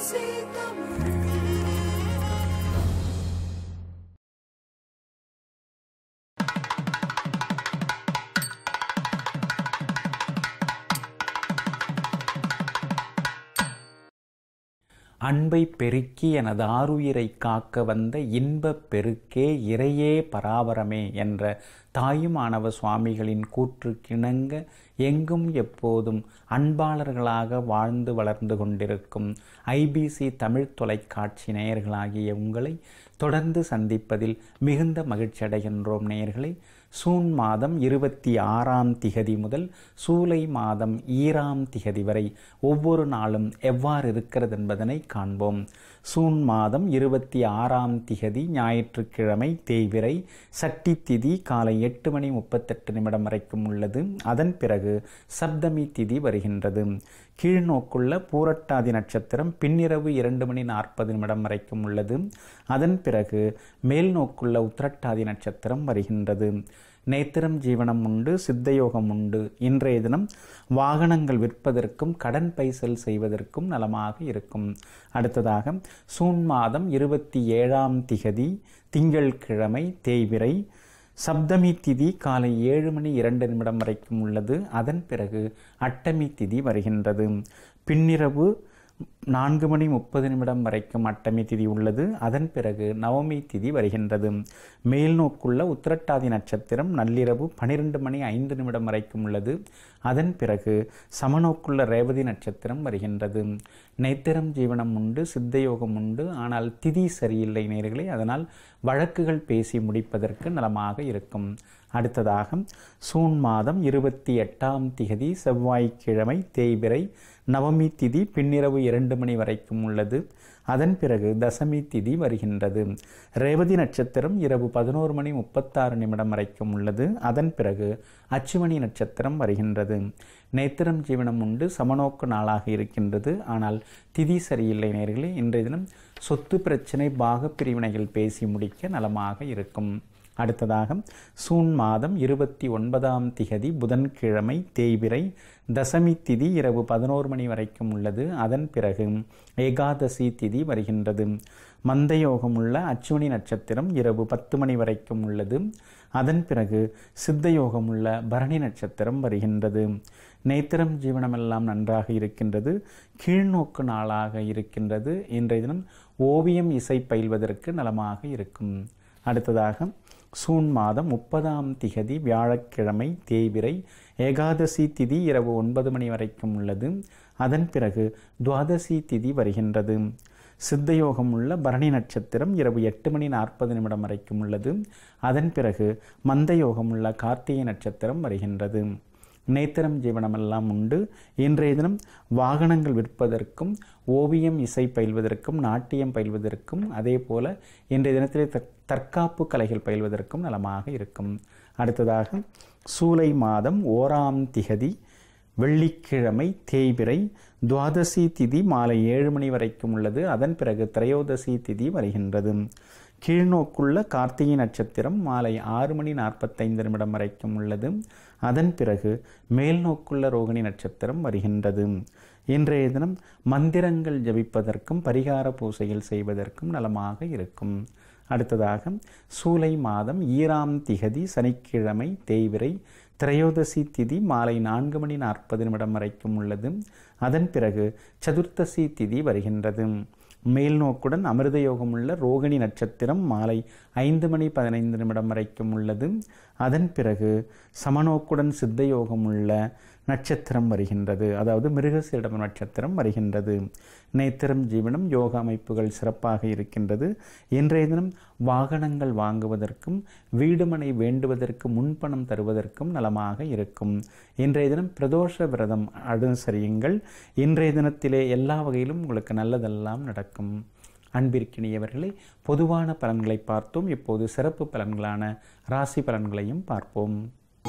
அன்பை பெருக்கி எனது ஆருயிரை காக்க வந்த இன்பப் பெருக்கே இறையே பராபரமே என்ற தாயுமானவ சுவாமிகளின் கூற்றுக்கிணங்க எங்கும் எப்போதும் அன்பாளர்களாக வாழ்ந்து வளர்ந்து கொண்டிருக்கும் ஐபிசி தமிழ் தொலைக்காட்சி நேயர்களாகிய உங்களை தொடர்ந்து சந்திப்பதில் மிகுந்த மகிழ்ச்சியடைகின்றோம் நேயர்களே சூன் மாதம் இருபத்தி ஆறாம் திகதி முதல் சூலை மாதம் ஈராம் திகதி வரை ஒவ்வொரு நாளும் எவ்வாறு இருக்கிறது என்பதனை காண்போம் சூன் மாதம் இருபத்தி ஆறாம் திகதி ஞாயிற்றுக்கிழமை தேய்விரை சட்டி திதி காலை எட்டு மணி முப்பத்தெட்டு நிமிடம் வரைக்கும் உள்ளது அதன் பிறகு சப்தமி திதி வருகின்றது கீழ்நோக்குள்ள பூரட்டாதி நட்சத்திரம் பின்னிரவு இரண்டு மணி நாற்பது நிமிடம் வரைக்கும் உள்ளது அதன் பிறகு மேல் நோக்குள்ள உத்திரட்டாதி நட்சத்திரம் வருகின்றது நேத்திரம் ஜீவனம் உண்டு சித்தயோகம் உண்டு இன்றைய தினம் வாகனங்கள் விற்பதற்கும் கடன் பைசல் செய்வதற்கும் நலமாக இருக்கும் அடுத்ததாக சூன் மாதம் இருபத்தி ஏழாம் திகதி திங்கள் கிழமை தேய்விரை சப்தமி திதி காலை ஏழு மணி இரண்டு நிமிடம் வரைக்கும் உள்ளது அதன் பிறகு அட்டமி திதி வருகின்றது பின்னிரவு நான்கு மணி முப்பது நிமிடம் வரைக்கும் அட்டமி திதி உள்ளது அதன் பிறகு நவமி திதி வருகின்றது மேல் நோக்குள்ள உத்திரட்டாதி நட்சத்திரம் நள்ளிரவு பனிரெண்டு மணி ஐந்து நிமிடம் வரைக்கும் உள்ளது அதன் பிறகு சமநோக்குள்ள ரேவதி நட்சத்திரம் வருகின்றது நேத்திரம் ஜீவனம் உண்டு சித்தயோகம் உண்டு ஆனால் திதி சரியில்லை நேர்களே அதனால் வழக்குகள் பேசி முடிப்பதற்கு நலமாக இருக்கும் அடுத்ததாக சூன் மாதம் இருபத்தி எட்டாம் திகதி செவ்வாய்க்கிழமை தேய்பிறை நவமி திதி பின்னிரவு இரண்டு மணி வரைக்கும் உள்ளது அதன் பிறகு தசமி திதி வருகின்றது ரேவதி நட்சத்திரம் இரவு பதினோரு மணி முப்பத்தாறு நிமிடம் வரைக்கும் உள்ளது அதன் பிறகு அச்சுமணி நட்சத்திரம் வருகின்றது நேத்திரம் ஜீவனம் உண்டு சமநோக்கு நாளாக இருக்கின்றது ஆனால் திதி சரியில்லை நேர்களே இன்றைய தினம் சொத்து பிரச்சனை பாக பிரிவினைகள் பேசி முடிக்க நலமாக இருக்கும் அடுத்ததாக சூன் மாதம் இருபத்தி ஒன்பதாம் திகதி புதன்கிழமை தேய்பிறை தசமி திதி இரவு பதினோரு மணி வரைக்கும் உள்ளது அதன் பிறகு ஏகாதசி திதி வருகின்றது மந்தயோகம் உள்ள அச்சுவனி நட்சத்திரம் இரவு பத்து மணி வரைக்கும் உள்ளது அதன் பிறகு சித்தயோகம் உள்ள பரணி நட்சத்திரம் வருகின்றது நேத்திரம் ஜீவனமெல்லாம் நன்றாக இருக்கின்றது கீழ்நோக்கு நாளாக இருக்கின்றது இன்றைய தினம் ஓவியம் இசை பயில்வதற்கு நலமாக இருக்கும் அடுத்ததாக சூன் மாதம் முப்பதாம் திகதி வியாழக்கிழமை தேய்விரை ஏகாதசி திதி இரவு ஒன்பது மணி வரைக்கும் உள்ளது அதன் பிறகு துவாதசி திதி வருகின்றது சித்தயோகம் உள்ள பரணி நட்சத்திரம் இரவு எட்டு மணி நாற்பது நிமிடம் வரைக்கும் உள்ளது அதன் பிறகு மந்தயோகம் உள்ள கார்த்திகை நட்சத்திரம் வருகின்றது நேத்திரம் ஜீவனமெல்லாம் உண்டு இன்றைய தினம் வாகனங்கள் விற்பதற்கும் ஓவியம் இசை பயில்வதற்கும் நாட்டியம் பயில்வதற்கும் அதே போல இன்றைய தினத்திலே தற்காப்பு கலைகள் பயில்வதற்கும் நலமாக இருக்கும் அடுத்ததாக சூலை மாதம் ஓராம் திகதி வெள்ளிக்கிழமை தேய்பிறை துவாதசி திதி மாலை ஏழு மணி வரைக்கும் உள்ளது அதன் பிறகு திரையோதசி திதி வருகின்றது கீழ்நோக்குள்ள கார்த்திகை நட்சத்திரம் மாலை ஆறு மணி நாற்பத்தைந்து நிமிடம் வரைக்கும் உள்ளது அதன் பிறகு மேல் நோக்குள்ள ரோகிணி நட்சத்திரம் வருகின்றது இன்றைய தினம் மந்திரங்கள் ஜபிப்பதற்கும் பரிகார பூசைகள் செய்வதற்கும் நலமாக இருக்கும் அடுத்ததாக சூலை மாதம் ஈராம் திகதி சனிக்கிழமை தேய்விரை திரையோதசி திதி மாலை நான்கு மணி நாற்பது நிமிடம் வரைக்கும் உள்ளது அதன் பிறகு சதுர்த்தசி திதி வருகின்றது மேல் நோக்குடன் அமிர்த யோகம் உள்ள ரோகிணி நட்சத்திரம் மாலை ஐந்து மணி பதினைந்து நிமிடம் வரைக்கும் உள்ளது அதன் பிறகு சமநோக்குடன் சித்த யோகம் உள்ள நட்சத்திரம் வருகின்றது அதாவது மிருகசீடம் நட்சத்திரம் வருகின்றது நேத்திரம் ஜீவனம் யோக அமைப்புகள் சிறப்பாக இருக்கின்றது இன்றைய தினம் வாகனங்கள் வாங்குவதற்கும் வீடுமனை வேண்டுவதற்கு முன்பணம் தருவதற்கும் நலமாக இருக்கும் இன்றைய தினம் பிரதோஷ விரதம் அனுசரியுங்கள் இன்றைய தினத்திலே எல்லா வகையிலும் உங்களுக்கு நல்லதெல்லாம் நடக்கும் அன்பிற்கினியவர்களே பொதுவான பலன்களை பார்த்தோம் இப்போது சிறப்பு பலன்களான ராசி பலன்களையும் பார்ப்போம்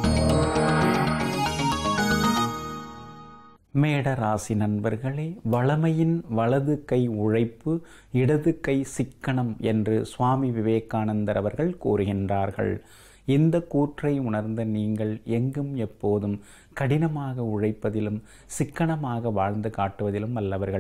மேட ராசி நண்பர்களே வளமையின் வலது கை உழைப்பு இடது கை சிக்கனம் என்று சுவாமி விவேகானந்தர் அவர்கள் கூறுகின்றார்கள் இந்த கூற்றை உணர்ந்த நீங்கள் எங்கும் எப்போதும் கடினமாக உழைப்பதிலும் சிக்கனமாக வாழ்ந்து காட்டுவதிலும் வல்லவர்கள்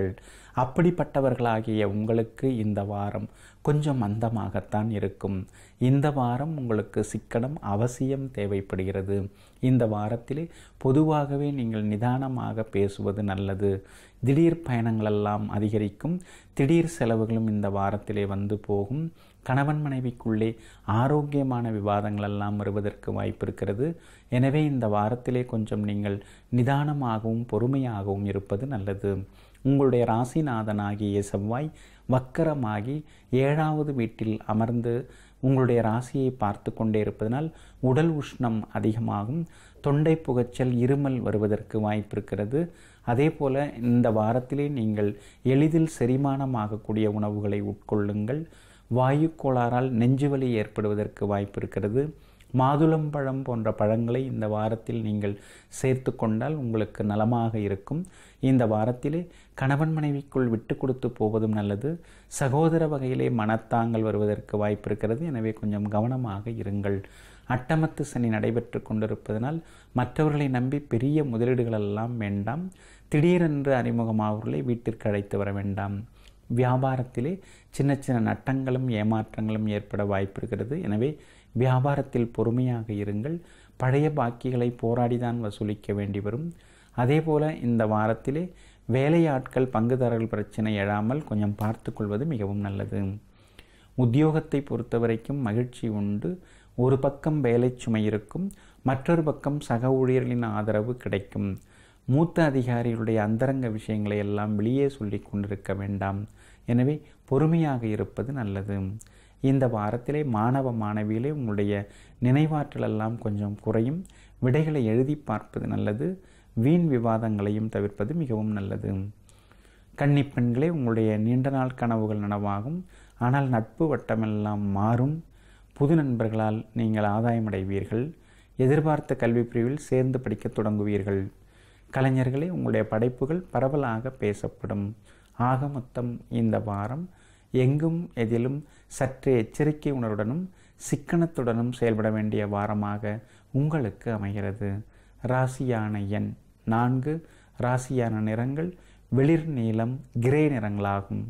அப்படிப்பட்டவர்களாகிய உங்களுக்கு இந்த வாரம் கொஞ்சம் மந்தமாகத்தான் இருக்கும் இந்த வாரம் உங்களுக்கு சிக்கனம் அவசியம் தேவைப்படுகிறது இந்த வாரத்திலே பொதுவாகவே நீங்கள் நிதானமாக பேசுவது நல்லது திடீர் பயணங்களெல்லாம் அதிகரிக்கும் திடீர் செலவுகளும் இந்த வாரத்திலே வந்து போகும் கணவன் மனைவிக்குள்ளே ஆரோக்கியமான விவாதங்கள் எல்லாம் வருவதற்கு வாய்ப்பு இருக்கிறது எனவே இந்த வாரத்திலே கொஞ்சம் நீங்கள் நிதானமாகவும் பொறுமையாகவும் இருப்பது நல்லது உங்களுடைய ராசிநாதனாகிய செவ்வாய் வக்கரமாகி ஏழாவது வீட்டில் அமர்ந்து உங்களுடைய ராசியை பார்த்து கொண்டே இருப்பதனால் உடல் உஷ்ணம் அதிகமாகும் தொண்டை புகைச்சல் இருமல் வருவதற்கு வாய்ப்பு இருக்கிறது அதே போல் இந்த வாரத்திலே நீங்கள் எளிதில் செரிமானமாகக்கூடிய உணவுகளை உட்கொள்ளுங்கள் வாயு கோளாறால் நெஞ்சுவலி ஏற்படுவதற்கு வாய்ப்பு இருக்கிறது மாதுளம்பழம் போன்ற பழங்களை இந்த வாரத்தில் நீங்கள் சேர்த்து கொண்டால் உங்களுக்கு நலமாக இருக்கும் இந்த வாரத்திலே கணவன் மனைவிக்குள் விட்டு கொடுத்து போவதும் நல்லது சகோதர வகையிலே மனத்தாங்கள் வருவதற்கு வாய்ப்பு இருக்கிறது எனவே கொஞ்சம் கவனமாக இருங்கள் அட்டமத்து சனி நடைபெற்று கொண்டிருப்பதனால் மற்றவர்களை நம்பி பெரிய முதலீடுகளெல்லாம் வேண்டாம் திடீரென்று அறிமுகமாகவர்களை வீட்டிற்கு அழைத்து வர வேண்டாம் வியாபாரத்திலே சின்ன சின்ன நட்டங்களும் ஏமாற்றங்களும் ஏற்பட வாய்ப்பு இருக்கிறது எனவே வியாபாரத்தில் பொறுமையாக இருங்கள் பழைய பாக்கிகளை போராடிதான் வசூலிக்க வேண்டி வரும் அதே போல் இந்த வாரத்திலே வேலையாட்கள் பங்குதாரர்கள் பிரச்சனை எழாமல் கொஞ்சம் பார்த்து கொள்வது மிகவும் நல்லது உத்தியோகத்தை பொறுத்த வரைக்கும் மகிழ்ச்சி உண்டு ஒரு பக்கம் வேலை சுமை இருக்கும் மற்றொரு பக்கம் சக ஊழியர்களின் ஆதரவு கிடைக்கும் மூத்த அதிகாரிகளுடைய அந்தரங்க விஷயங்களை எல்லாம் வெளியே சொல்லி கொண்டிருக்க வேண்டாம் எனவே பொறுமையாக இருப்பது நல்லது இந்த வாரத்திலே மாணவ மாணவியிலே உங்களுடைய நினைவாற்றல் எல்லாம் கொஞ்சம் குறையும் விடைகளை எழுதி பார்ப்பது நல்லது வீண் விவாதங்களையும் தவிர்ப்பது மிகவும் நல்லது கன்னிப்பெண்களே உங்களுடைய நீண்ட நாள் கனவுகள் நனவாகும் ஆனால் நட்பு வட்டமெல்லாம் மாறும் புது நண்பர்களால் நீங்கள் ஆதாயமடைவீர்கள் எதிர்பார்த்த கல்வி பிரிவில் சேர்ந்து படிக்க தொடங்குவீர்கள் கலைஞர்களே உங்களுடைய படைப்புகள் பரவலாக பேசப்படும் ஆக மொத்தம் இந்த வாரம் எங்கும் எதிலும் சற்று எச்சரிக்கை உணர்வுடனும் சிக்கனத்துடனும் செயல்பட வேண்டிய வாரமாக உங்களுக்கு அமைகிறது ராசியான எண் நான்கு ராசியான நிறங்கள் வெளிர் நீலம் கிரே நிறங்களாகும்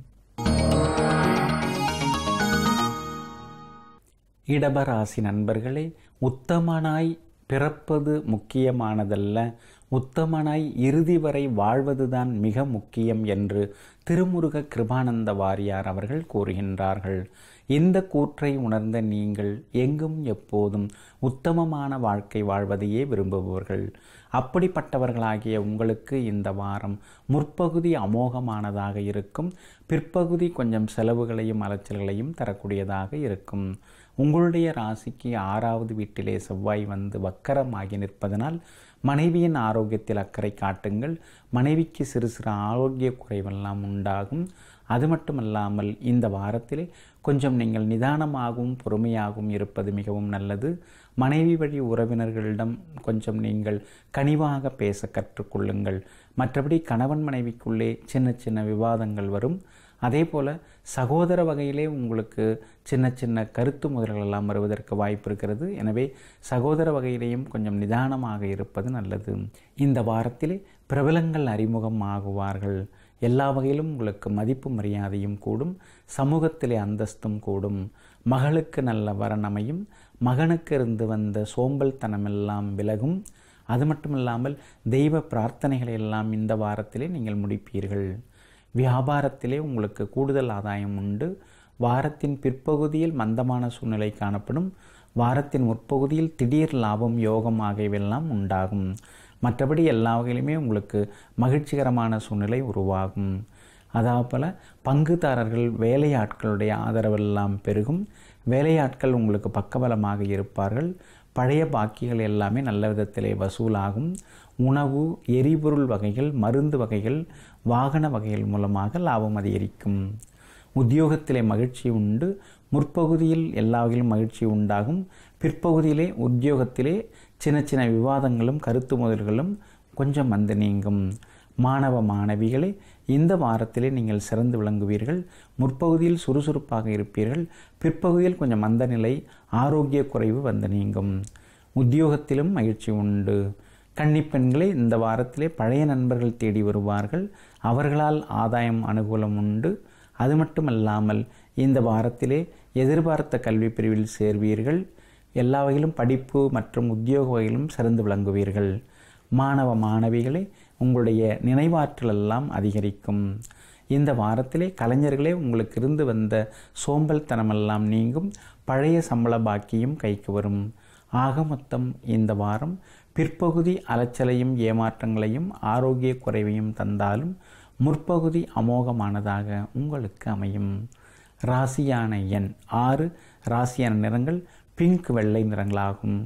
இடபராசி நண்பர்களே உத்தமனாய் பிறப்பது முக்கியமானதல்ல உத்தமனாய் இறுதி வரை வாழ்வதுதான் மிக முக்கியம் என்று திருமுருக கிருபானந்த வாரியார் அவர்கள் கூறுகின்றார்கள் இந்த கூற்றை உணர்ந்த நீங்கள் எங்கும் எப்போதும் உத்தமமான வாழ்க்கை வாழ்வதையே விரும்புபவர்கள் அப்படிப்பட்டவர்களாகிய உங்களுக்கு இந்த வாரம் முற்பகுதி அமோகமானதாக இருக்கும் பிற்பகுதி கொஞ்சம் செலவுகளையும் அலைச்சல்களையும் தரக்கூடியதாக இருக்கும் உங்களுடைய ராசிக்கு ஆறாவது வீட்டிலே செவ்வாய் வந்து வக்கரமாகி நிற்பதனால் மனைவியின் ஆரோக்கியத்தில் அக்கறை காட்டுங்கள் மனைவிக்கு சிறு சிறு ஆரோக்கிய குறைவெல்லாம் உண்டாகும் அது மட்டுமல்லாமல் இந்த வாரத்திலே கொஞ்சம் நீங்கள் நிதானமாகவும் பொறுமையாகவும் இருப்பது மிகவும் நல்லது மனைவி வழி உறவினர்களிடம் கொஞ்சம் நீங்கள் கனிவாக பேச கற்றுக்கொள்ளுங்கள் மற்றபடி கணவன் மனைவிக்குள்ளே சின்ன சின்ன விவாதங்கள் வரும் அதே போல் சகோதர வகையிலே உங்களுக்கு சின்ன சின்ன கருத்து முதல்கள் எல்லாம் வருவதற்கு வாய்ப்பு இருக்கிறது எனவே சகோதர வகையிலேயும் கொஞ்சம் நிதானமாக இருப்பது நல்லது இந்த வாரத்திலே பிரபலங்கள் அறிமுகம் ஆகுவார்கள் எல்லா வகையிலும் உங்களுக்கு மதிப்பு மரியாதையும் கூடும் சமூகத்திலே அந்தஸ்தும் கூடும் மகளுக்கு நல்ல வரணமையும் மகனுக்கு இருந்து வந்த சோம்பல் தனமெல்லாம் விலகும் அது மட்டுமில்லாமல் தெய்வ பிரார்த்தனைகளை எல்லாம் இந்த வாரத்திலே நீங்கள் முடிப்பீர்கள் வியாபாரத்திலே உங்களுக்கு கூடுதல் ஆதாயம் உண்டு வாரத்தின் பிற்பகுதியில் மந்தமான சூழ்நிலை காணப்படும் வாரத்தின் முற்பகுதியில் திடீர் லாபம் யோகம் ஆகியவெல்லாம் உண்டாகும் மற்றபடி எல்லா வகையிலுமே உங்களுக்கு மகிழ்ச்சிகரமான சூழ்நிலை உருவாகும் அதாவது போல் பங்குதாரர்கள் வேலையாட்களுடைய ஆதரவெல்லாம் பெருகும் வேலையாட்கள் உங்களுக்கு பக்கபலமாக இருப்பார்கள் பழைய பாக்கிகள் எல்லாமே நல்ல விதத்திலே வசூலாகும் உணவு எரிபொருள் வகைகள் மருந்து வகைகள் வாகன வகைகள் மூலமாக லாபம் அதிகரிக்கும் உத்தியோகத்திலே மகிழ்ச்சி உண்டு முற்பகுதியில் எல்லா வகையிலும் மகிழ்ச்சி உண்டாகும் பிற்பகுதியிலே உத்தியோகத்திலே சின்ன சின்ன விவாதங்களும் கருத்து முதல்களும் கொஞ்சம் வந்து நீங்கும் மாணவ மாணவிகளே இந்த வாரத்திலே நீங்கள் சிறந்து விளங்குவீர்கள் முற்பகுதியில் சுறுசுறுப்பாக இருப்பீர்கள் பிற்பகுதியில் கொஞ்சம் மந்த நிலை ஆரோக்கிய குறைவு வந்து நீங்கும் உத்தியோகத்திலும் மகிழ்ச்சி உண்டு கன்னிப்பெண்களே இந்த வாரத்திலே பழைய நண்பர்கள் தேடி வருவார்கள் அவர்களால் ஆதாயம் அனுகூலம் உண்டு அது மட்டுமல்லாமல் இந்த வாரத்திலே எதிர்பார்த்த கல்வி பிரிவில் சேர்வீர்கள் எல்லா வகையிலும் படிப்பு மற்றும் உத்தியோக வகையிலும் சிறந்து விளங்குவீர்கள் மாணவ மாணவிகளே உங்களுடைய நினைவாற்றல் எல்லாம் அதிகரிக்கும் இந்த வாரத்திலே கலைஞர்களே உங்களுக்கு இருந்து வந்த சோம்பல் தனமெல்லாம் நீங்கும் பழைய சம்பள பாக்கியும் கைக்கு வரும் ஆக மொத்தம் இந்த வாரம் பிற்பகுதி அலைச்சலையும் ஏமாற்றங்களையும் ஆரோக்கிய குறைவையும் தந்தாலும் முற்பகுதி அமோகமானதாக உங்களுக்கு அமையும் ராசியான எண் ஆறு ராசியான நிறங்கள் பிங்க் வெள்ளை நிறங்களாகும்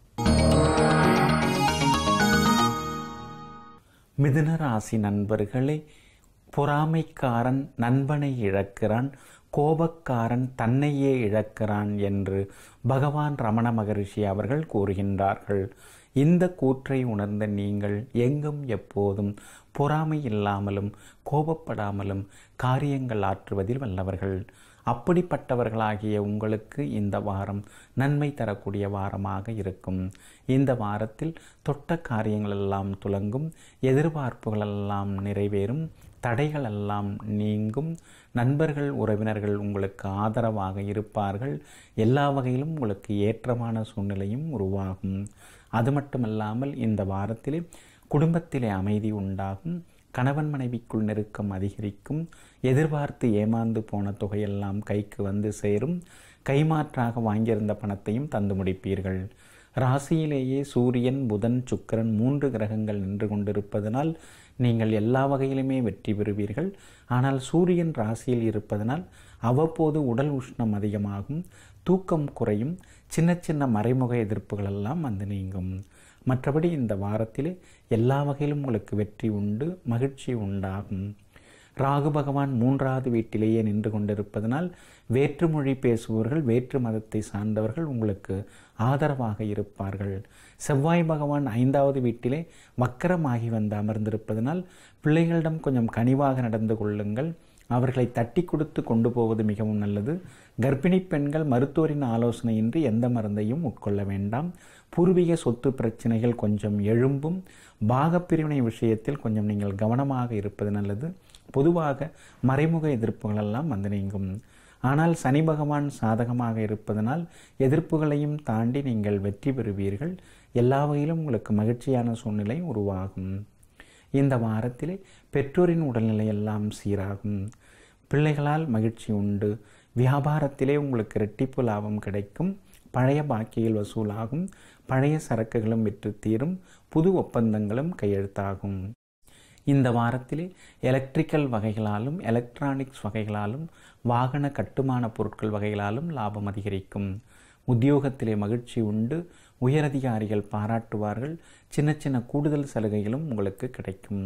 மிதுன ராசி நண்பர்களே பொறாமைக்காரன் நண்பனை இழக்கிறான் கோபக்காரன் தன்னையே இழக்கிறான் என்று பகவான் ரமண மகரிஷி அவர்கள் கூறுகின்றார்கள் இந்த கூற்றை உணர்ந்த நீங்கள் எங்கும் எப்போதும் பொறாமை இல்லாமலும் கோபப்படாமலும் காரியங்கள் ஆற்றுவதில் வல்லவர்கள் அப்படிப்பட்டவர்களாகிய உங்களுக்கு இந்த வாரம் நன்மை தரக்கூடிய வாரமாக இருக்கும் இந்த வாரத்தில் தொட்ட காரியங்கள் எல்லாம் துலங்கும் எதிர்பார்ப்புகள் எல்லாம் நிறைவேறும் தடைகள் எல்லாம் நீங்கும் நண்பர்கள் உறவினர்கள் உங்களுக்கு ஆதரவாக இருப்பார்கள் எல்லா வகையிலும் உங்களுக்கு ஏற்றமான சூழ்நிலையும் உருவாகும் அது மட்டுமல்லாமல் இந்த வாரத்திலே குடும்பத்திலே அமைதி உண்டாகும் கணவன் மனைவிக்குள் நெருக்கம் அதிகரிக்கும் எதிர்பார்த்து ஏமாந்து போன தொகையெல்லாம் கைக்கு வந்து சேரும் கைமாற்றாக வாங்கியிருந்த பணத்தையும் தந்து முடிப்பீர்கள் ராசியிலேயே சூரியன் புதன் சுக்கரன் மூன்று கிரகங்கள் நின்று கொண்டிருப்பதனால் நீங்கள் எல்லா வகையிலுமே வெற்றி பெறுவீர்கள் ஆனால் சூரியன் ராசியில் இருப்பதனால் அவ்வப்போது உடல் உஷ்ணம் அதிகமாகும் தூக்கம் குறையும் சின்ன சின்ன மறைமுக எதிர்ப்புகள் எல்லாம் வந்து நீங்கும் மற்றபடி இந்த வாரத்திலே எல்லா வகையிலும் உங்களுக்கு வெற்றி உண்டு மகிழ்ச்சி உண்டாகும் ராகு பகவான் மூன்றாவது வீட்டிலேயே நின்று கொண்டிருப்பதனால் வேற்றுமொழி பேசுபவர்கள் வேற்று மதத்தை சார்ந்தவர்கள் உங்களுக்கு ஆதரவாக இருப்பார்கள் செவ்வாய் பகவான் ஐந்தாவது வீட்டிலே வக்கரமாகி வந்து அமர்ந்திருப்பதனால் பிள்ளைகளிடம் கொஞ்சம் கனிவாக நடந்து கொள்ளுங்கள் அவர்களை தட்டி கொடுத்து கொண்டு போவது மிகவும் நல்லது கர்ப்பிணி பெண்கள் மருத்துவரின் ஆலோசனையின்றி எந்த மருந்தையும் உட்கொள்ள வேண்டாம் பூர்வீக சொத்து பிரச்சனைகள் கொஞ்சம் எழும்பும் பாகப்பிரிவினை விஷயத்தில் கொஞ்சம் நீங்கள் கவனமாக இருப்பது நல்லது பொதுவாக மறைமுக எதிர்ப்புகள் எல்லாம் வந்து நீங்கும் ஆனால் சனி பகவான் சாதகமாக இருப்பதனால் எதிர்ப்புகளையும் தாண்டி நீங்கள் வெற்றி பெறுவீர்கள் எல்லா வகையிலும் உங்களுக்கு மகிழ்ச்சியான சூழ்நிலை உருவாகும் இந்த வாரத்திலே பெற்றோரின் உடல்நிலை எல்லாம் சீராகும் பிள்ளைகளால் மகிழ்ச்சி உண்டு வியாபாரத்திலே உங்களுக்கு இரட்டிப்பு லாபம் கிடைக்கும் பழைய பாக்கியில் வசூலாகும் பழைய சரக்குகளும் விற்று தீரும் புது ஒப்பந்தங்களும் கையெழுத்தாகும் இந்த வாரத்திலே எலக்ட்ரிக்கல் வகைகளாலும் எலக்ட்ரானிக்ஸ் வகைகளாலும் வாகன கட்டுமான பொருட்கள் வகைகளாலும் லாபம் அதிகரிக்கும் உத்தியோகத்திலே மகிழ்ச்சி உண்டு உயரதிகாரிகள் பாராட்டுவார்கள் சின்ன சின்ன கூடுதல் சலுகைகளும் உங்களுக்கு கிடைக்கும்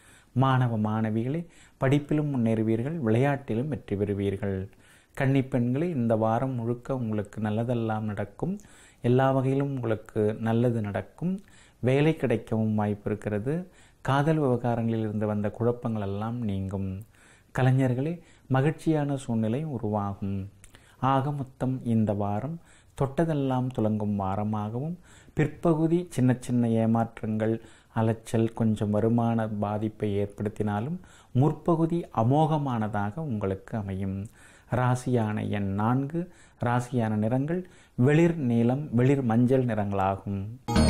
மாணவ மாணவிகளே படிப்பிலும் முன்னேறுவீர்கள் விளையாட்டிலும் வெற்றி பெறுவீர்கள் கன்னிப்பெண்களே இந்த வாரம் முழுக்க உங்களுக்கு நல்லதெல்லாம் நடக்கும் எல்லா வகையிலும் உங்களுக்கு நல்லது நடக்கும் வேலை கிடைக்கவும் வாய்ப்பு இருக்கிறது காதல் விவகாரங்களில் இருந்து வந்த குழப்பங்கள் எல்லாம் நீங்கும் கலைஞர்களே மகிழ்ச்சியான சூழ்நிலை உருவாகும் ஆக மொத்தம் இந்த வாரம் தொட்டதெல்லாம் துலங்கும் வாரமாகவும் பிற்பகுதி சின்ன சின்ன ஏமாற்றங்கள் அலைச்சல் கொஞ்சம் வருமான பாதிப்பை ஏற்படுத்தினாலும் முற்பகுதி அமோகமானதாக உங்களுக்கு அமையும் ராசியான எண் நான்கு ராசியான நிறங்கள் வெளிர் நீலம் வெளிர் மஞ்சள் நிறங்களாகும்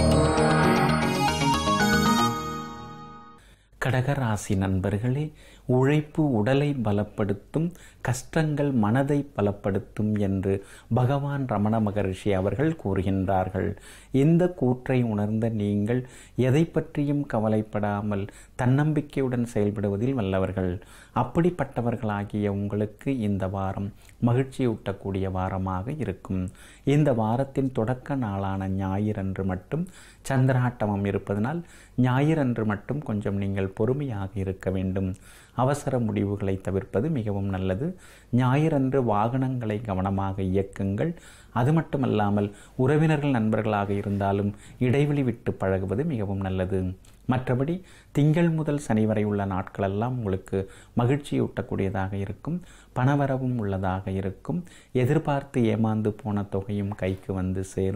கடகராசி நண்பர்களே உழைப்பு உடலை பலப்படுத்தும் கஷ்டங்கள் மனதை பலப்படுத்தும் என்று பகவான் ரமண மகரிஷி அவர்கள் கூறுகின்றார்கள் இந்த கூற்றை உணர்ந்த நீங்கள் எதை பற்றியும் கவலைப்படாமல் தன்னம்பிக்கையுடன் செயல்படுவதில் வல்லவர்கள் அப்படிப்பட்டவர்களாகிய உங்களுக்கு இந்த வாரம் மகிழ்ச்சியூட்டக்கூடிய வாரமாக இருக்கும் இந்த வாரத்தின் தொடக்க நாளான ஞாயிறன்று மட்டும் சந்திராட்டமம் இருப்பதனால் ஞாயிறன்று மட்டும் கொஞ்சம் நீங்கள் பொறுமையாக இருக்க வேண்டும் அவசர முடிவுகளை தவிர்ப்பது மிகவும் நல்லது ஞாயிறன்று வாகனங்களை கவனமாக இயக்குங்கள் அது மட்டுமல்லாமல் உறவினர்கள் நண்பர்களாக இருந்தாலும் இடைவெளி விட்டு பழகுவது மிகவும் நல்லது மற்றபடி திங்கள் முதல் சனி வரை உள்ள நாட்களெல்லாம் உங்களுக்கு மகிழ்ச்சியூட்டக்கூடியதாக இருக்கும் பணவரவும் உள்ளதாக இருக்கும் எதிர்பார்த்து ஏமாந்து போன தொகையும் கைக்கு வந்து சேரும்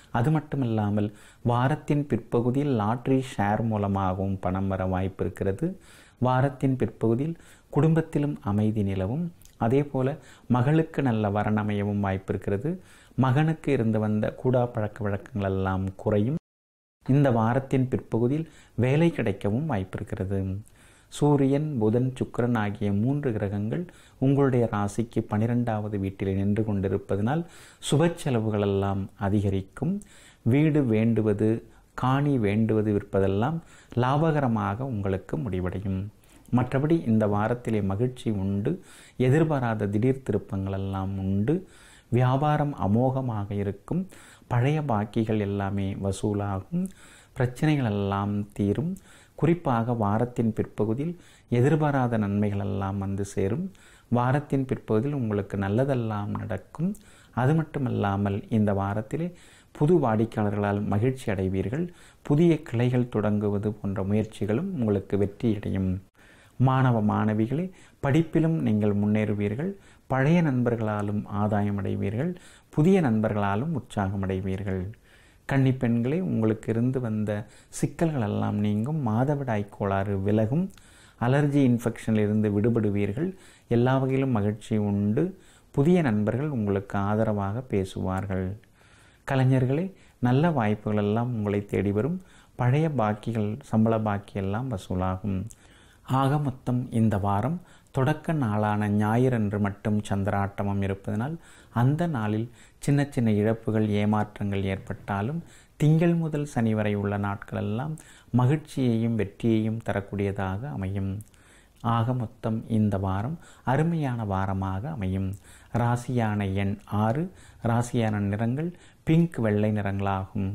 அது மட்டும் இல்லாமல் வாரத்தின் பிற்பகுதியில் லாட்ரி ஷேர் மூலமாகவும் பணம் வர வாய்ப்பு இருக்கிறது வாரத்தின் பிற்பகுதியில் குடும்பத்திலும் அமைதி நிலவும் அதே போல மகளுக்கு நல்ல வரன் அமையவும் வாய்ப்பு இருக்கிறது மகனுக்கு இருந்து வந்த கூடா பழக்க வழக்கங்கள் எல்லாம் குறையும் இந்த வாரத்தின் பிற்பகுதியில் வேலை கிடைக்கவும் வாய்ப்பு இருக்கிறது சூரியன் புதன் சுக்கிரன் ஆகிய மூன்று கிரகங்கள் உங்களுடைய ராசிக்கு பனிரெண்டாவது வீட்டில் நின்று கொண்டிருப்பதனால் சுப செலவுகள் எல்லாம் அதிகரிக்கும் வீடு வேண்டுவது காணி வேண்டுவது விற்பதெல்லாம் லாபகரமாக உங்களுக்கு முடிவடையும் மற்றபடி இந்த வாரத்திலே மகிழ்ச்சி உண்டு எதிர்பாராத திடீர் திருப்பங்கள் எல்லாம் உண்டு வியாபாரம் அமோகமாக இருக்கும் பழைய பாக்கிகள் எல்லாமே வசூலாகும் பிரச்சனைகள் எல்லாம் தீரும் குறிப்பாக வாரத்தின் பிற்பகுதியில் எதிர்பாராத நன்மைகள் எல்லாம் வந்து சேரும் வாரத்தின் பிற்பகுதியில் உங்களுக்கு நல்லதெல்லாம் நடக்கும் அது மட்டுமல்லாமல் இந்த வாரத்திலே புது வாடிக்கையாளர்களால் மகிழ்ச்சி அடைவீர்கள் புதிய கிளைகள் தொடங்குவது போன்ற முயற்சிகளும் உங்களுக்கு வெற்றியடையும் மாணவ மாணவிகளே படிப்பிலும் நீங்கள் முன்னேறுவீர்கள் பழைய நண்பர்களாலும் ஆதாயம் அடைவீர்கள் புதிய நண்பர்களாலும் உற்சாகம் அடைவீர்கள் கன்னி பெண்களே உங்களுக்கு இருந்து வந்த சிக்கல்கள் எல்லாம் நீங்கும் மாதவிடாய் கோளாறு விலகும் அலர்ஜி இன்ஃபெக்ஷனில் இருந்து விடுபடுவீர்கள் எல்லா வகையிலும் மகிழ்ச்சி உண்டு புதிய நண்பர்கள் உங்களுக்கு ஆதரவாக பேசுவார்கள் கலைஞர்களே நல்ல வாய்ப்புகள் எல்லாம் உங்களை தேடி வரும் பழைய பாக்கிகள் சம்பள பாக்கி எல்லாம் வசூலாகும் ஆக மொத்தம் இந்த வாரம் தொடக்க நாளான ஞாயிறன்று மட்டும் சந்திராட்டமம் இருப்பதனால் அந்த நாளில் சின்ன சின்ன இழப்புகள் ஏமாற்றங்கள் ஏற்பட்டாலும் திங்கள் முதல் சனி வரை உள்ள நாட்களெல்லாம் மகிழ்ச்சியையும் வெற்றியையும் தரக்கூடியதாக அமையும் ஆக மொத்தம் இந்த வாரம் அருமையான வாரமாக அமையும் ராசியான எண் ஆறு ராசியான நிறங்கள் பிங்க் வெள்ளை நிறங்களாகும்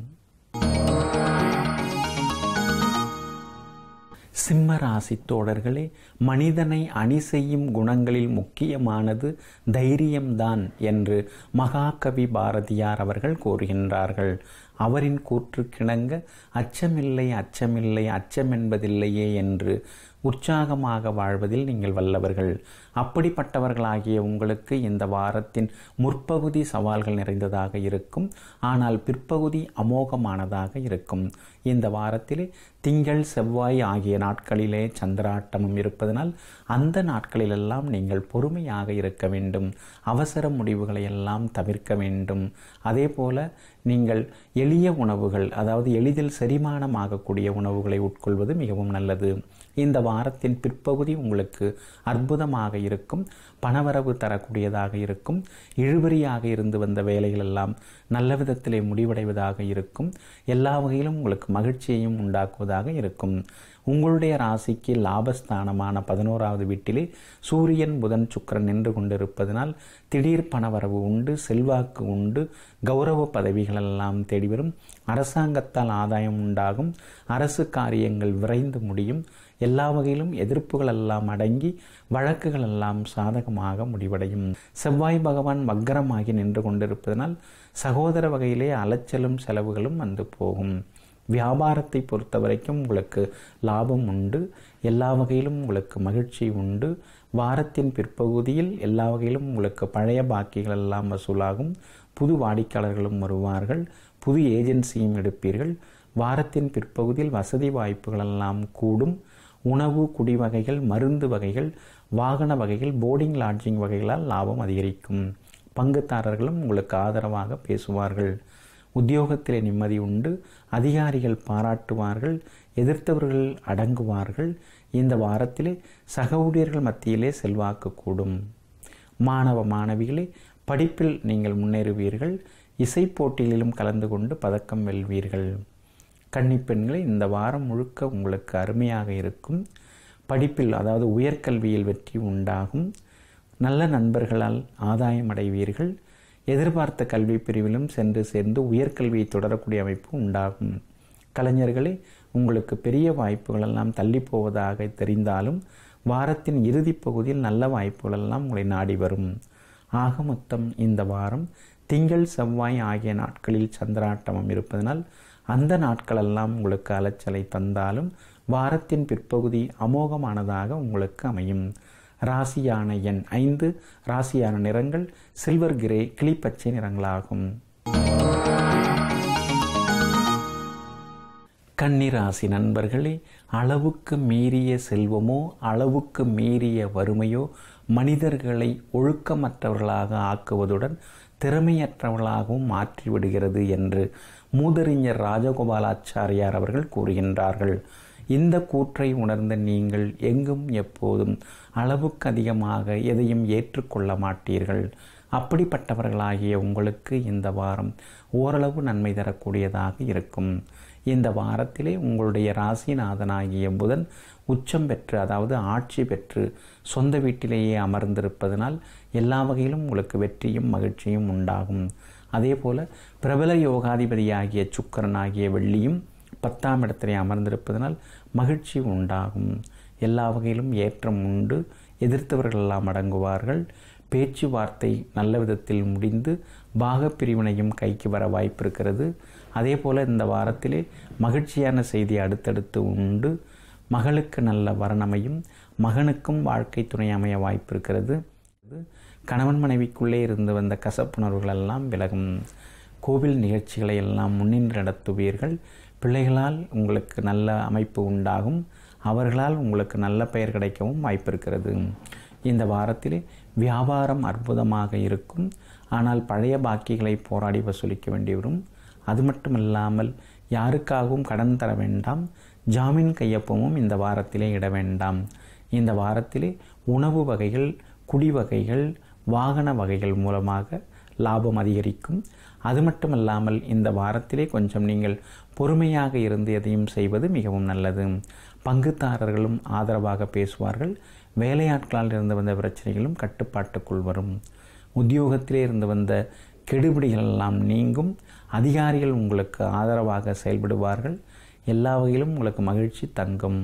சிம்ம ராசி தோழர்களே மனிதனை அணி செய்யும் குணங்களில் முக்கியமானது தைரியம்தான் என்று மகாகவி பாரதியார் அவர்கள் கூறுகின்றார்கள் அவரின் கூற்றுக்கிணங்க அச்சமில்லை அச்சமில்லை அச்சம் என்பதில்லையே என்று உற்சாகமாக வாழ்வதில் நீங்கள் வல்லவர்கள் அப்படிப்பட்டவர்களாகிய உங்களுக்கு இந்த வாரத்தின் முற்பகுதி சவால்கள் நிறைந்ததாக இருக்கும் ஆனால் பிற்பகுதி அமோகமானதாக இருக்கும் இந்த வாரத்திலே திங்கள் செவ்வாய் ஆகிய நாட்களிலே சந்திராட்டமும் இருப்பதனால் அந்த நாட்களிலெல்லாம் நீங்கள் பொறுமையாக இருக்க வேண்டும் அவசர முடிவுகளை எல்லாம் தவிர்க்க வேண்டும் அதே போல நீங்கள் எளிய உணவுகள் அதாவது எளிதில் செரிமானமாகக்கூடிய உணவுகளை உட்கொள்வது மிகவும் நல்லது இந்த வாரத்தின் பிற்பகுதி உங்களுக்கு அற்புதமாக இருக்கும் பணவரவு தரக்கூடியதாக இருக்கும் இழுபறியாக இருந்து வந்த வேலைகள் எல்லாம் நல்ல விதத்திலே முடிவடைவதாக இருக்கும் எல்லா வகையிலும் உங்களுக்கு மகிழ்ச்சியையும் உண்டாக்குவதாக இருக்கும் உங்களுடைய ராசிக்கு லாபஸ்தானமான பதினோராவது வீட்டிலே சூரியன் புதன் சுக்கரன் நின்று கொண்டிருப்பதனால் திடீர் பணவரவு உண்டு செல்வாக்கு உண்டு கௌரவ பதவிகள் எல்லாம் தேடி வரும் அரசாங்கத்தால் ஆதாயம் உண்டாகும் அரசு காரியங்கள் விரைந்து முடியும் எல்லா வகையிலும் எதிர்ப்புகள் எல்லாம் அடங்கி வழக்குகள் எல்லாம் சாதகமாக முடிவடையும் செவ்வாய் பகவான் வக்கரமாகி நின்று கொண்டிருப்பதனால் சகோதர வகையிலே அலைச்சலும் செலவுகளும் வந்து போகும் வியாபாரத்தை பொறுத்த வரைக்கும் உங்களுக்கு லாபம் உண்டு எல்லா வகையிலும் உங்களுக்கு மகிழ்ச்சி உண்டு வாரத்தின் பிற்பகுதியில் எல்லா வகையிலும் உங்களுக்கு பழைய பாக்கிகள் எல்லாம் வசூலாகும் புது வாடிக்கையாளர்களும் வருவார்கள் புது ஏஜென்சியும் எடுப்பீர்கள் வாரத்தின் பிற்பகுதியில் வசதி வாய்ப்புகள் எல்லாம் கூடும் உணவு குடி வகைகள் மருந்து வகைகள் வாகன வகைகள் போர்டிங் லாட்ஜிங் வகைகளால் லாபம் அதிகரிக்கும் பங்குதாரர்களும் உங்களுக்கு ஆதரவாக பேசுவார்கள் உத்தியோகத்திலே நிம்மதி உண்டு அதிகாரிகள் பாராட்டுவார்கள் எதிர்த்தவர்கள் அடங்குவார்கள் இந்த வாரத்திலே சக ஊழியர்கள் மத்தியிலே செல்வாக்கு கூடும் மாணவ மாணவிகளே படிப்பில் நீங்கள் முன்னேறுவீர்கள் இசை போட்டிகளிலும் கலந்து கொண்டு பதக்கம் வெல்வீர்கள் கன்னிப்பெண்களை இந்த வாரம் முழுக்க உங்களுக்கு அருமையாக இருக்கும் படிப்பில் அதாவது உயர்கல்வியில் வெற்றி உண்டாகும் நல்ல நண்பர்களால் ஆதாயம் அடைவீர்கள் எதிர்பார்த்த கல்வி பிரிவிலும் சென்று சேர்ந்து உயர்கல்வியை தொடரக்கூடிய அமைப்பு உண்டாகும் கலைஞர்களே உங்களுக்கு பெரிய வாய்ப்புகள் எல்லாம் தள்ளி போவதாக தெரிந்தாலும் வாரத்தின் இறுதி பகுதியில் நல்ல வாய்ப்புகள் எல்லாம் உங்களை நாடி வரும் ஆக மொத்தம் இந்த வாரம் திங்கள் செவ்வாய் ஆகிய நாட்களில் சந்திராட்டமம் இருப்பதனால் அந்த நாட்களெல்லாம் உங்களுக்கு அலைச்சலை தந்தாலும் வாரத்தின் பிற்பகுதி அமோகமானதாக உங்களுக்கு அமையும் ராசியான எண் ஐந்து ராசியான நிறங்கள் சில்வர் கிரே கிளிப்பச்சை நிறங்களாகும் கன்னிராசி நண்பர்களே அளவுக்கு மீறிய செல்வமோ அளவுக்கு மீறிய வறுமையோ மனிதர்களை ஒழுக்கமற்றவர்களாக ஆக்குவதுடன் திறமையற்றவர்களாகவும் மாற்றிவிடுகிறது என்று மூதறிஞர் ராஜகோபாலாச்சாரியார் அவர்கள் கூறுகின்றார்கள் இந்த கூற்றை உணர்ந்த நீங்கள் எங்கும் எப்போதும் அளவுக்கு அதிகமாக எதையும் ஏற்றுக்கொள்ள மாட்டீர்கள் அப்படிப்பட்டவர்களாகிய உங்களுக்கு இந்த வாரம் ஓரளவு நன்மை தரக்கூடியதாக இருக்கும் இந்த வாரத்திலே உங்களுடைய ராசிநாதனாகிய புதன் உச்சம் பெற்று அதாவது ஆட்சி பெற்று சொந்த வீட்டிலேயே அமர்ந்திருப்பதனால் எல்லா வகையிலும் உங்களுக்கு வெற்றியும் மகிழ்ச்சியும் உண்டாகும் அதே போல பிரபல யோகாதிபதியாகிய சுக்கரன் ஆகிய வெள்ளியும் பத்தாம் இடத்திலே அமர்ந்திருப்பதனால் மகிழ்ச்சி உண்டாகும் எல்லா வகையிலும் ஏற்றம் உண்டு எதிர்த்தவர்கள் எல்லாம் அடங்குவார்கள் பேச்சுவார்த்தை நல்ல விதத்தில் முடிந்து பாகப்பிரிவினையும் கைக்கு வர வாய்ப்பு இருக்கிறது அதே போல் இந்த வாரத்திலே மகிழ்ச்சியான செய்தி அடுத்தடுத்து உண்டு மகளுக்கு நல்ல வரணமையும் மகனுக்கும் வாழ்க்கை துணை அமைய வாய்ப்பு இருக்கிறது கணவன் மனைவிக்குள்ளே இருந்து வந்த கசப்புணர்வுகள் எல்லாம் விலகும் கோவில் நிகழ்ச்சிகளை எல்லாம் முன்னின்று நடத்துவீர்கள் பிள்ளைகளால் உங்களுக்கு நல்ல அமைப்பு உண்டாகும் அவர்களால் உங்களுக்கு நல்ல பெயர் கிடைக்கவும் வாய்ப்பு இருக்கிறது இந்த வாரத்திலே வியாபாரம் அற்புதமாக இருக்கும் ஆனால் பழைய பாக்கிகளை போராடி வசூலிக்க வேண்டி வரும் அது மட்டும் இல்லாமல் யாருக்காகவும் கடன் தர வேண்டாம் ஜாமீன் கையொப்பமும் இந்த வாரத்திலே இட வேண்டாம் இந்த வாரத்திலே உணவு வகைகள் குடி வகைகள் வாகன வகைகள் மூலமாக லாபம் அதிகரிக்கும் அது மட்டுமல்லாமல் இந்த வாரத்திலே கொஞ்சம் நீங்கள் பொறுமையாக இருந்து எதையும் செய்வது மிகவும் நல்லது பங்குதாரர்களும் ஆதரவாக பேசுவார்கள் வேலையாட்களால் இருந்து வந்த பிரச்சனைகளும் கட்டுப்பாட்டுக்குள் வரும் உத்தியோகத்திலே இருந்து வந்த கெடுபிடிகள் எல்லாம் நீங்கும் அதிகாரிகள் உங்களுக்கு ஆதரவாக செயல்படுவார்கள் எல்லா வகையிலும் உங்களுக்கு மகிழ்ச்சி தங்கும்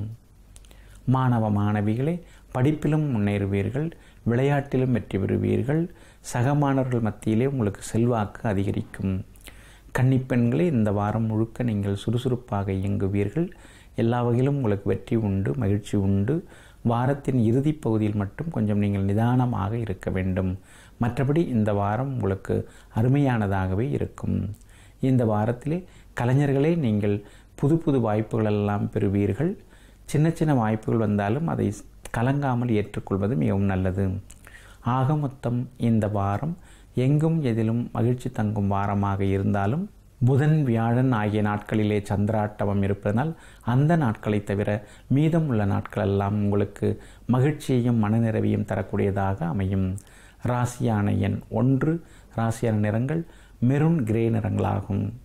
மாணவ மாணவிகளே படிப்பிலும் முன்னேறுவீர்கள் விளையாட்டிலும் வெற்றி பெறுவீர்கள் சக மாணவர்கள் மத்தியிலே உங்களுக்கு செல்வாக்கு அதிகரிக்கும் கன்னிப்பெண்களே இந்த வாரம் முழுக்க நீங்கள் சுறுசுறுப்பாக இயங்குவீர்கள் எல்லா வகையிலும் உங்களுக்கு வெற்றி உண்டு மகிழ்ச்சி உண்டு வாரத்தின் இறுதி பகுதியில் மட்டும் கொஞ்சம் நீங்கள் நிதானமாக இருக்க வேண்டும் மற்றபடி இந்த வாரம் உங்களுக்கு அருமையானதாகவே இருக்கும் இந்த வாரத்திலே கலைஞர்களே நீங்கள் புது புது வாய்ப்புகள் எல்லாம் பெறுவீர்கள் சின்ன சின்ன வாய்ப்புகள் வந்தாலும் அதை கலங்காமல் ஏற்றுக்கொள்வது மிகவும் நல்லது ஆக மொத்தம் இந்த வாரம் எங்கும் எதிலும் மகிழ்ச்சி தங்கும் வாரமாக இருந்தாலும் புதன் வியாழன் ஆகிய நாட்களிலே சந்திராட்டவம் இருப்பதனால் அந்த நாட்களை தவிர மீதம் உள்ள நாட்கள் எல்லாம் உங்களுக்கு மகிழ்ச்சியையும் மனநிறைவையும் தரக்கூடியதாக அமையும் ராசியான எண் ஒன்று ராசியான நிறங்கள் மெரூன் கிரே நிறங்களாகும்